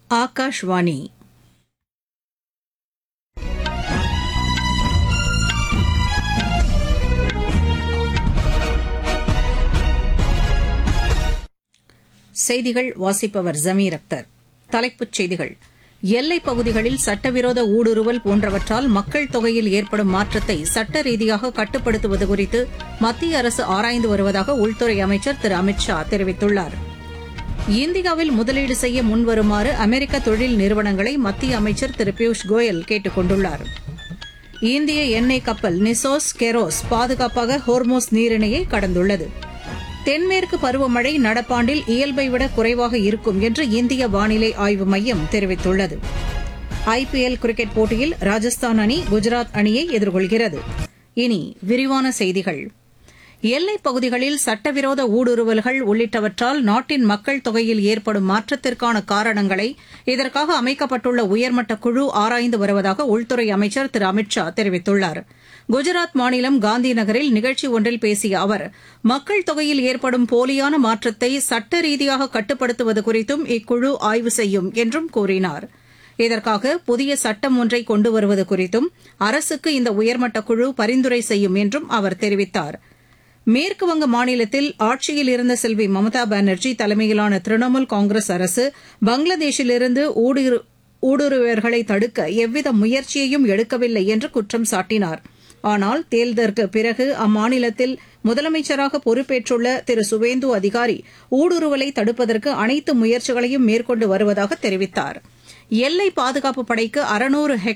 ஆகாஷ்வாணி செய்திகள் வாசிப்பவர் ஜமீர் அக்தர் தலைப்புச் செய்திகள் எல்லைப் பகுதிகளில் சட்டவிரோத ஊடுருவல் போன்றவற்றால் மக்கள் தொகையில் ஏற்படும் மாற்றத்தை சட்ட ரீதியாக கட்டுப்படுத்துவது குறித்து மத்திய அரசு ஆராய்ந்து வருவதாக உள்துறை அமைச்சர் திரு அமித் ஷா தெரிவித்துள்ளார் இந்தியாவில் முதலீடு செய்ய முன்வருமாறு அமெரிக்க தொழில் நிறுவனங்களை மத்திய அமைச்சர் திரு பியூஷ் கோயல் கேட்டுக் கொண்டுள்ளார் இந்திய எண்ணெய் கப்பல் நிசோஸ் கெரோஸ் பாதுகாப்பாக ஹோர்மோஸ் நீரிணையை கடந்துள்ளது தென்மேற்கு பருவமழை நடப்பாண்டில் இயல்பை விட குறைவாக இருக்கும் என்று இந்திய வானிலை ஆய்வு மையம் தெரிவித்துள்ளது ஐபிஎல் கிரிக்கெட் போட்டியில் ராஜஸ்தான் அணி குஜராத் அணியை எதிர்கொள்கிறது இனி விரிவான செய்திகள் எல்லைப் பகுதிகளில் சட்டவிரோத ஊடுருவல்கள் உள்ளிட்டவற்றால் நாட்டின் மக்கள் தொகையில் ஏற்படும் மாற்றத்திற்கான காரணங்களை இதற்காக அமைக்கப்பட்டுள்ள உயர்மட்ட குழு ஆராய்ந்து வருவதாக உள்துறை அமைச்சர் திரு அமித் ஷா தெரிவித்துள்ளார் குஜராத் மாநிலம் காந்தி நகரில் நிகழ்ச்சி ஒன்றில் பேசிய அவர் மக்கள் தொகையில் ஏற்படும் போலியான மாற்றத்தை சட்ட ரீதியாக கட்டுப்படுத்துவது குறித்தும் இக்குழு ஆய்வு செய்யும் என்றும் கூறினார் இதற்காக புதிய சட்டம் ஒன்றை கொண்டு வருவது குறித்தும் அரசுக்கு இந்த உயர்மட்ட குழு பரிந்துரை செய்யும் என்றும் அவர் தெரிவித்தார் மேற்குவங்க மாநிலத்தில் ஆட்சியில் இருந்த செல்வி மம்தா பானர்ஜி தலைமையிலான திரிணாமுல் காங்கிரஸ் அரசு பங்களாதேஷிலிருந்து ஊடுருவர்களை தடுக்க எவ்வித முயற்சியையும் எடுக்கவில்லை என்று குற்றம் சாட்டினார் ஆனால் தேர்தலுக்கு பிறகு அம்மாநிலத்தில் முதலமைச்சராக பொறுப்பேற்றுள்ள திரு சுவேந்து அதிகாரி ஊடுருவலை தடுப்பதற்கு அனைத்து முயற்சிகளையும் மேற்கொண்டு வருவதாக தெரிவித்தார் எல்லை பாதுகாப்பு படைக்கு அறுநூறு